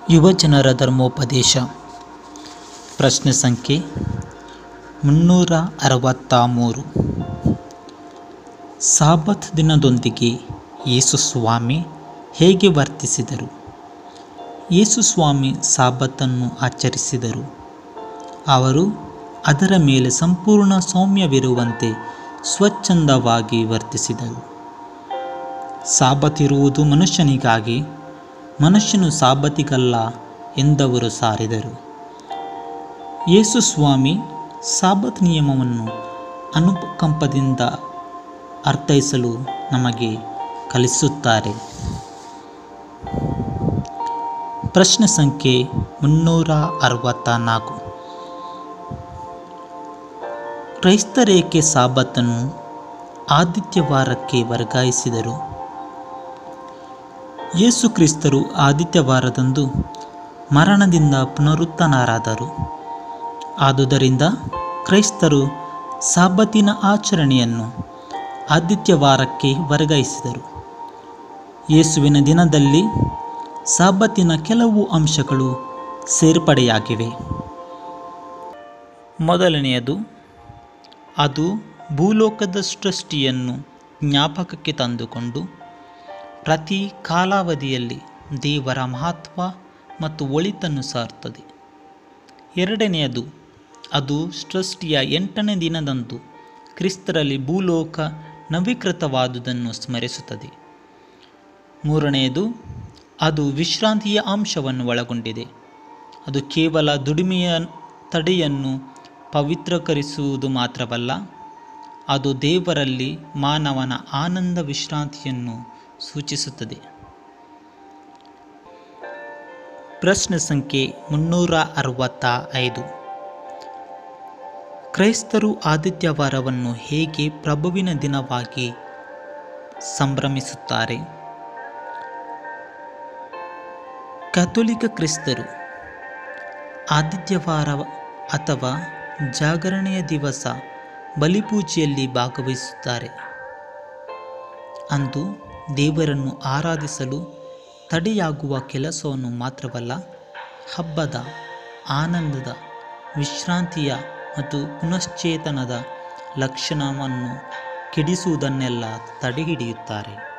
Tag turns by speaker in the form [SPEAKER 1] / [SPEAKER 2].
[SPEAKER 1] ಯುವಜನರ ಧರ್ಮೋಪದೇಶ ಪ್ರಶ್ನೆ ಸಂಖ್ಯೆ ಮುನ್ನೂರ ಅರವತ್ತ ಮೂರು ಸಾಬತ್ ದಿನದೊಂದಿಗೆ ಯೇಸು ಸ್ವಾಮಿ ಹೇಗೆ ವರ್ತಿಸಿದರು ಯೇಸು ಸ್ವಾಮಿ ಸಾಬತ್ತನ್ನು ಆಚರಿಸಿದರು ಅವರು ಅದರ ಮೇಲೆ ಸಂಪೂರ್ಣ ಸೌಮ್ಯವಿರುವಂತೆ ಸ್ವಚ್ಛಂದವಾಗಿ ವರ್ತಿಸಿದರು ಸಾಬತ್ತಿರುವುದು ಮನುಷ್ಯನಿಗಾಗಿ ಮನುಷ್ಯನು ಸಾಬತ್ತಿಗಲ್ಲ ಎಂದವರು ಸಾರಿದರು ಯೇಸು ಸ್ವಾಮಿ ಸಾಬತ್ ನಿಯಮವನ್ನು ಅನುಕಂಪದಿಂದ ಅರ್ಥೈಸಲು ನಮಗೆ ಕಲಿಸುತ್ತಾರೆ ಪ್ರಶ್ನೆ ಸಂಖ್ಯೆ ಮುನ್ನೂರ ಅರವತ್ತ ನಾಲ್ಕು ಕ್ರೈಸ್ತರೇಕೆ ಸಾಬತ್ತನ್ನು ಆದಿತ್ಯವಾರಕ್ಕೆ ವರ್ಗಾಯಿಸಿದರು ಯೇಸು ಕ್ರಿಸ್ತರು ಆದಿತ್ಯವಾರದಂದು ಮರಣದಿಂದ ಪುನರುತ್ಥಾನರಾದರು ಆದುದರಿಂದ ಕ್ರೈಸ್ತರು ಸಾಬತ್ತಿನ ಆಚರಣೆಯನ್ನು ಆದಿತ್ಯವಾರಕ್ಕೆ ವರ್ಗಾಯಿಸಿದರು ಯೇಸುವಿನ ದಿನದಲ್ಲಿ ಸಾಬತ್ತಿನ ಕೆಲವು ಅಂಶಗಳು ಸೇರ್ಪಡೆಯಾಗಿವೆ ಮೊದಲನೆಯದು ಅದು ಭೂಲೋಕದ ಸೃಷ್ಟಿಯನ್ನು ಜ್ಞಾಪಕಕ್ಕೆ ತಂದುಕೊಂಡು ಪ್ರತಿ ಕಾಲಾವಧಿಯಲ್ಲಿ ದೇವರ ಮಹತ್ವ ಮತ್ತು ಒಳಿತನ್ನು ಸಾರುತ್ತದೆ ಎರಡನೆಯದು ಅದು ಸೃಷ್ಟಿಯ ಎಂಟನೇ ದಿನದಂದು ಕ್ರಿಸ್ತರಲ್ಲಿ ಭೂಲೋಕ ನವೀಕೃತವಾದುದನ್ನು ಸ್ಮರಿಸುತ್ತದೆ ಮೂರನೆಯದು ಅದು ವಿಶ್ರಾಂತಿಯ ಅಂಶವನ್ನು ಒಳಗೊಂಡಿದೆ ಅದು ಕೇವಲ ದುಡಿಮೆಯ ತಡೆಯನ್ನು ಪವಿತ್ರೀಕರಿಸುವುದು ಮಾತ್ರವಲ್ಲ ಅದು ದೇವರಲ್ಲಿ ಮಾನವನ ಆನಂದ ವಿಶ್ರಾಂತಿಯನ್ನು ಸೂಚಿಸುತ್ತದೆ ಪ್ರಶ್ನೆ ಸಂಖ್ಯೆ ಮುನ್ನೂರ ಅರವತ್ತ ಐದು ಕ್ರೈಸ್ತರು ಆದಿತ್ಯವಾರವನ್ನು ಹೇಗೆ ಪ್ರಭುವಿನ ದಿನವಾಗಿ ಸಂಭ್ರಮಿಸುತ್ತಾರೆ ಕಥೋಲಿಕ ಕ್ರಿಸ್ತರು ಆದಿತ್ಯವಾರ ಅಥವಾ ಜಾಗರಣೆಯ ದಿವಸ ಬಲಿಪೂಜೆಯಲ್ಲಿ ಭಾಗವಹಿಸುತ್ತಾರೆ ಅಂದು ದೇವರನ್ನು ಆರಾಧಿಸಲು ತಡೆಯಾಗುವ ಕೆಲಸವನ್ನು ಮಾತ್ರವಲ್ಲ ಹಬ್ಬದ ಆನಂದದ ವಿಶ್ರಾಂತಿಯ ಮತ್ತು ಪುನಶ್ಚೇತನದ ಲಕ್ಷಣವನ್ನು ಕೆಡಿಸುವುದನ್ನೆಲ್ಲ ತಡೆಹಿಡಿಯುತ್ತಾರೆ